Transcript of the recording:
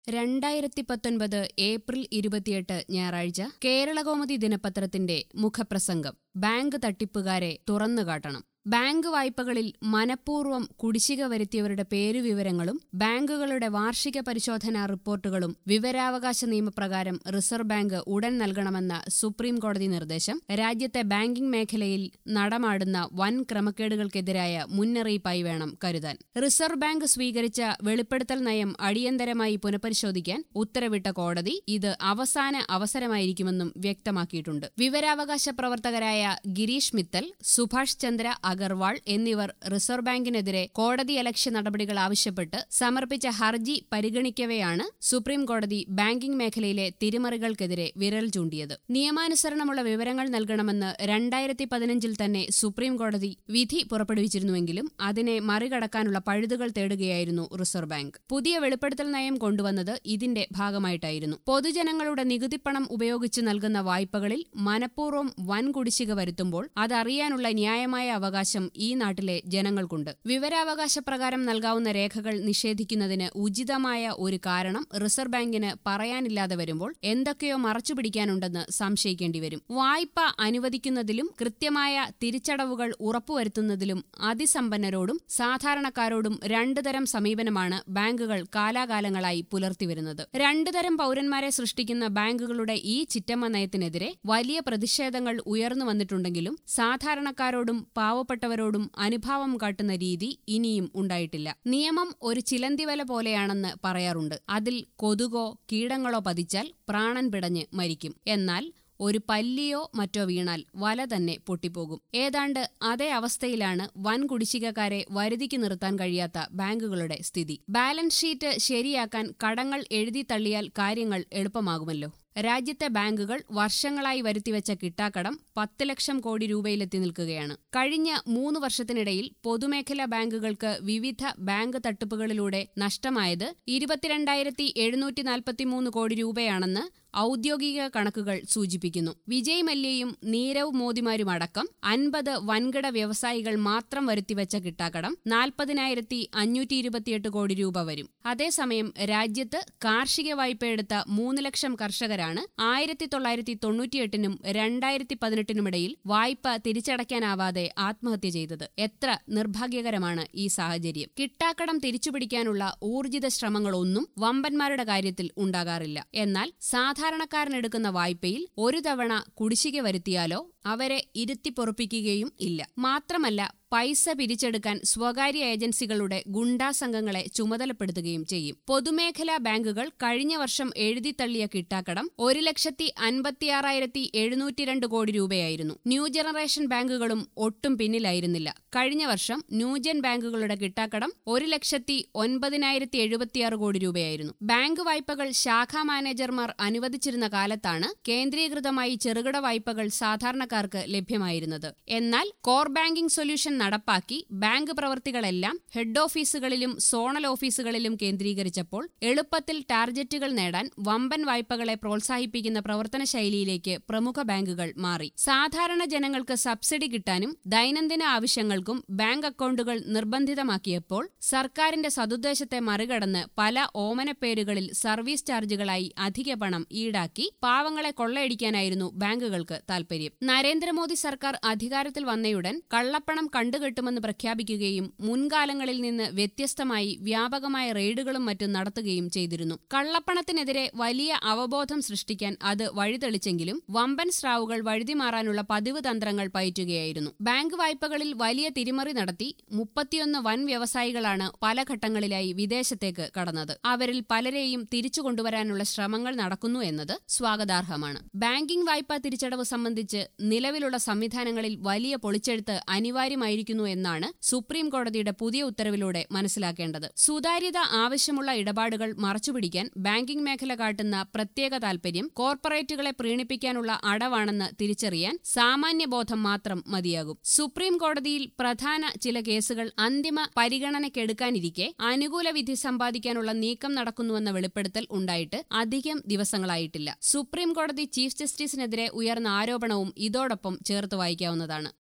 രണ്ടായിരത്തി പത്തൊൻപത് ഏപ്രിൽ ഇരുപത്തിയെട്ട് ഞായറാഴ്ച കേരളകൗമുദി ദിനപത്രത്തിന്റെ മുഖപ്രസംഗം ബാങ്ക് തട്ടിപ്പുകാരെ തുറന്നുകാട്ടണം ബാങ്ക് വായ്പകളിൽ മനഃപൂർവ്വം കുടിശ്ശിക വരുത്തിയവരുടെ പേരുവിവരങ്ങളും ബാങ്കുകളുടെ വാർഷിക പരിശോധനാ റിപ്പോർട്ടുകളും വിവരാവകാശ നിയമപ്രകാരം റിസർവ് ബാങ്ക് ഉടൻ നൽകണമെന്ന സുപ്രീം കോടതി നിർദ്ദേശം രാജ്യത്തെ ബാങ്കിംഗ് മേഖലയിൽ നടമാടുന്ന വൻ ക്രമക്കേടുകൾക്കെതിരായ മുന്നറിയിപ്പായി വേണം കരുതാൻ റിസർവ് ബാങ്ക് സ്വീകരിച്ച വെളിപ്പെടുത്തൽ നയം അടിയന്തരമായി പുനഃപരിശോധിക്കാൻ ഉത്തരവിട്ട കോടതി ഇത് അവസാന അവസരമായിരിക്കുമെന്നും വ്യക്തമാക്കിയിട്ടുണ്ട് വിവരാവകാശ പ്രവർത്തകരായ ഗിരീഷ് മിത്തൽ സുഭാഷ് ചന്ദ്ര അഗർവാൾ എന്നിവർ റിസർവ് ബാങ്കിനെതിരെ കോടതിയലക്ഷ്യ നടപടികൾ ആവശ്യപ്പെട്ട് സമർപ്പിച്ച ഹർജി പരിഗണിക്കവെയാണ് സുപ്രീം കോടതി ബാങ്കിംഗ് മേഖലയിലെ തിരിമറികൾക്കെതിരെ വിരൽ ചൂണ്ടിയത് നിയമാനുസരണമുള്ള വിവരങ്ങൾ നൽകണമെന്ന് രണ്ടായിരത്തി പതിനഞ്ചിൽ തന്നെ സുപ്രീം കോടതി വിധി പുറപ്പെടുവിച്ചിരുന്നുവെങ്കിലും അതിനെ മറികടക്കാനുള്ള പഴുതുകൾ തേടുകയായിരുന്നു റിസർവ് ബാങ്ക് പുതിയ വെളിപ്പെടുത്തൽ നയം കൊണ്ടുവന്നത് ഇതിന്റെ ഭാഗമായിട്ടായിരുന്നു പൊതുജനങ്ങളുടെ നികുതിപ്പണം ഉപയോഗിച്ച് നൽകുന്ന വായ്പകളിൽ മനഃപൂർവ്വം വൻ കുടിശ്ശിക വരുത്തുമ്പോൾ അതറിയാനുള്ള ന്യായമായ അവകാശം ഈ നാട്ടിലെ ജനങ്ങൾക്കുണ്ട് വിവരാവകാശ പ്രകാരം നൽകാവുന്ന രേഖകൾ നിഷേധിക്കുന്നതിന് ഉചിതമായ ഒരു കാരണം റിസർവ് ബാങ്കിന് പറയാനില്ലാതെ വരുമ്പോൾ എന്തൊക്കെയോ മറച്ചുപിടിക്കാനുണ്ടെന്ന് സംശയിക്കേണ്ടി വരും വായ്പ അനുവദിക്കുന്നതിലും കൃത്യമായ തിരിച്ചടവുകൾ ഉറപ്പുവരുത്തുന്നതിലും അതിസമ്പന്നരോടും സാധാരണക്കാരോടും രണ്ടുതരം സമീപനമാണ് ബാങ്കുകൾ കാലാകാലങ്ങളായി പുലർത്തിവരുന്നത് രണ്ടുതരം പൗരന്മാരെ സൃഷ്ടിക്കുന്ന ബാങ്കുകളുടെ ഈ ചിറ്റമ്മ നയത്തിനെതിരെ വലിയ പ്രതിഷേധങ്ങൾ ഉയർന്നു വന്നിട്ടുണ്ടെങ്കിലും സാധാരണക്കാരോടും പാവപ്പെട്ടവരോടും അനുഭാവം കാട്ടുന്ന രീതി ഇനിയും ഉണ്ടായിട്ടില്ല നിയമം ഒരു ചിലന്തിവല പോലെയാണെന്ന് പറയാറുണ്ട് അതിൽ കൊതുകോ കീടങ്ങളോ പതിച്ചാൽ പ്രാണൻ പിടഞ്ഞ് മരിക്കും എന്നാൽ ഒരു പല്ലിയോ മറ്റോ വീണാൽ വല തന്നെ പൊട്ടിപ്പോകും ഏതാണ്ട് അതേ അവസ്ഥയിലാണ് വൻ കുടിശ്ശികക്കാരെ വരുതിക്ക് നിർത്താൻ കഴിയാത്ത ബാങ്കുകളുടെ സ്ഥിതി ബാലൻസ് ഷീറ്റ് ശരിയാക്കാൻ കടങ്ങൾ എഴുതി തള്ളിയാൽ കാര്യങ്ങൾ എളുപ്പമാകുമല്ലോ രാജ്യത്തെ ബാങ്കുകൾ വർഷങ്ങളായി വരുത്തിവെച്ച കിട്ടാക്കടം പത്ത് ലക്ഷം കോടി രൂപയിലെത്തി നിൽക്കുകയാണ് കഴിഞ്ഞ മൂന്ന് വർഷത്തിനിടയിൽ പൊതുമേഖലാ ബാങ്കുകൾക്ക് വിവിധ ബാങ്ക് തട്ടിപ്പുകളിലൂടെ നഷ്ടമായത് ഇരുപത്തിരണ്ടായിരത്തി എഴുന്നൂറ്റി നാൽപ്പത്തിമൂന്ന് കോടി രൂപയാണെന്ന് ഔദ്യോഗിക കണക്കുകൾ സൂചിപ്പിക്കുന്നു വിജയ് മല്യയും നീരവ് മോദിമാരുമടക്കം അൻപത് വൻകിട വ്യവസായികൾ മാത്രം വരുത്തിവെച്ച കിട്ടാക്കടം നാൽപ്പതിനായിരത്തി അഞ്ഞൂറ്റി ഇരുപത്തിയെട്ട് കോടി രൂപ വരും അതേസമയം രാജ്യത്ത് കാർഷിക വായ്പയെടുത്ത മൂന്ന് ലക്ഷം കർഷകരാണ് ആയിരത്തി തൊള്ളായിരത്തി തൊണ്ണൂറ്റിയെട്ടിനും രണ്ടായിരത്തി പതിനെട്ടിനുമിടയിൽ വായ്പ തിരിച്ചടയ്ക്കാനാവാതെ ആത്മഹത്യ ചെയ്തത് എത്ര നിർഭാഗ്യകരമാണ് ഈ സാഹചര്യം കിട്ടാക്കടം തിരിച്ചുപിടിക്കാനുള്ള ഊർജിത ശ്രമങ്ങളൊന്നും വമ്പന്മാരുടെ കാര്യത്തിൽ ഉണ്ടാകാറില്ല എന്നാൽ സാധാരണക്കാരനെടുക്കുന്ന വായ്പയിൽ ഒരു തവണ കുടിശ്ശിക വരുത്തിയാലോ അവരെ ഇരുത്തി പൊറപ്പിക്കുകയും ഇല്ല മാത്രമല്ല പൈസ പിരിച്ചെടുക്കാൻ സ്വകാര്യ ഏജൻസികളുടെ ഗുണ്ടാ സംഘങ്ങളെ ചുമതലപ്പെടുത്തുകയും ചെയ്യും പൊതുമേഖലാ ബാങ്കുകൾ കഴിഞ്ഞ വർഷം എഴുതിത്തള്ളിയ കിട്ടാക്കടം ഒരു ലക്ഷത്തി അൻപത്തിയാറായിരത്തി എഴുന്നൂറ്റിരണ്ട് കോടി രൂപയായിരുന്നു ന്യൂ ജനറേഷൻ ബാങ്കുകളും ഒട്ടും പിന്നിലായിരുന്നില്ല കഴിഞ്ഞ വർഷം ന്യൂജൻ ബാങ്കുകളുടെ കിട്ടാക്കടം ഒരു ലക്ഷത്തി ഒൻപതിനായിരത്തി എഴുപത്തിയാറ് കോടി രൂപയായിരുന്നു ബാങ്ക് വായ്പകൾ ശാഖാ മാനേജർമാർ അനുവദിച്ചിരുന്ന കാലത്താണ് കേന്ദ്രീകൃതമായി ചെറുകിട വായ്പകൾ സാധാരണക്കാർക്ക് ലഭ്യമായിരുന്നത് എന്നാൽ കോർ ബാങ്കിംഗ് സൊല്യൂഷൻ നടപ്പാക്കി ബാങ്ക് പ്രവൃത്തികളെല്ലാം ഹെഡ് ഓഫീസുകളിലും സോണൽ ഓഫീസുകളിലും കേന്ദ്രീകരിച്ചപ്പോൾ എളുപ്പത്തിൽ ടാർജറ്റുകൾ നേടാൻ വമ്പൻ വായ്പകളെ പ്രോത്സാഹിപ്പിക്കുന്ന പ്രവർത്തന ശൈലിയിലേക്ക് പ്രമുഖ ബാങ്കുകൾ മാറി സാധാരണ ജനങ്ങൾക്ക് സബ്സിഡി കിട്ടാനും ദൈനംദിന ആവശ്യങ്ങൾക്കും ബാങ്ക് അക്കൗണ്ടുകൾ നിർബന്ധിതമാക്കിയപ്പോൾ സർക്കാരിന്റെ സതുദ്ദേശത്തെ മറികടന്ന് പല ഓമനപ്പേരുകളിൽ സർവീസ് ചാർജുകളായി അധിക പണം ഈടാക്കി പാവങ്ങളെ കൊള്ളയടിക്കാനായിരുന്നു ബാങ്കുകൾക്ക് താൽപര്യം നരേന്ദ്രമോദി സർക്കാർ അധികാരത്തിൽ വന്നയുടൻ കള്ളപ്പണം കണ്ടുകെട്ടുമെന്ന് പ്രഖ്യാപിക്കുകയും മുൻകാലങ്ങളിൽ നിന്ന് വ്യത്യസ്തമായി വ്യാപകമായ റെയ്ഡുകളും മറ്റും നടത്തുകയും ചെയ്തിരുന്നു കള്ളപ്പണത്തിനെതിരെ വലിയ അവബോധം സൃഷ്ടിക്കാൻ അത് വഴിതെളിച്ചെങ്കിലും വമ്പൻ സ്രാവുകൾ വഴുതിമാറാനുള്ള പതിവ് തന്ത്രങ്ങൾ പയറ്റുകയായിരുന്നു ബാങ്ക് വായ്പകളിൽ വലിയ തിരിമറി നടത്തി മുപ്പത്തിയൊന്ന് വൻ വ്യവസായികളാണ് പല ഘട്ടങ്ങളിലായി വിദേശത്തേക്ക് കടന്നത് അവരിൽ പലരെയും തിരിച്ചു കൊണ്ടുവരാനുള്ള ശ്രമങ്ങൾ നടക്കുന്നു എന്നത് സ്വാഗതാർഹമാണ് ബാങ്കിംഗ് വായ്പാ തിരിച്ചടവ് സംബന്ധിച്ച് നിലവിലുള്ള സംവിധാനങ്ങളിൽ വലിയ പൊളിച്ചെഴുത്ത് അനിവാര്യമായിരിക്കുന്നു എന്നാണ് സുപ്രീം കോടതിയുടെ പുതിയ ഉത്തരവിലൂടെ മനസ്സിലാക്കേണ്ടത് സുതാര്യത ആവശ്യമുള്ള ഇടപാടുകൾ മറച്ചുപിടിക്കാൻ ബാങ്കിംഗ് മേഖല കാട്ടുന്ന പ്രത്യേക താൽപര്യം കോർപ്പറേറ്റുകളെ പ്രീണിപ്പിക്കാനുള്ള അടവാണെന്ന് തിരിച്ചറിയാൻ സാമാന്യബോധം മാത്രം മതിയാകും സുപ്രീം കോടതിയിൽ പ്രധാന ചില കേസുകൾ അന്തിമ പരിഗണനയ്ക്കെടുക്കാനിരിക്കെ അനുകൂല വിധി സമ്പാദിക്കാനുള്ള നീക്കം നടക്കുന്നുവെന്ന വെളിപ്പെടുത്തൽ ഉണ്ടായിട്ട് അധികം ദിവസങ്ങളായിട്ടില്ല സുപ്രീം കോടതി ചീഫ് ജസ്റ്റിസിനെതിരെ ഉയർന്ന ആരോപണവും ഇതോടൊപ്പം ചേർത്ത് വായിക്കാവുന്നതാണ്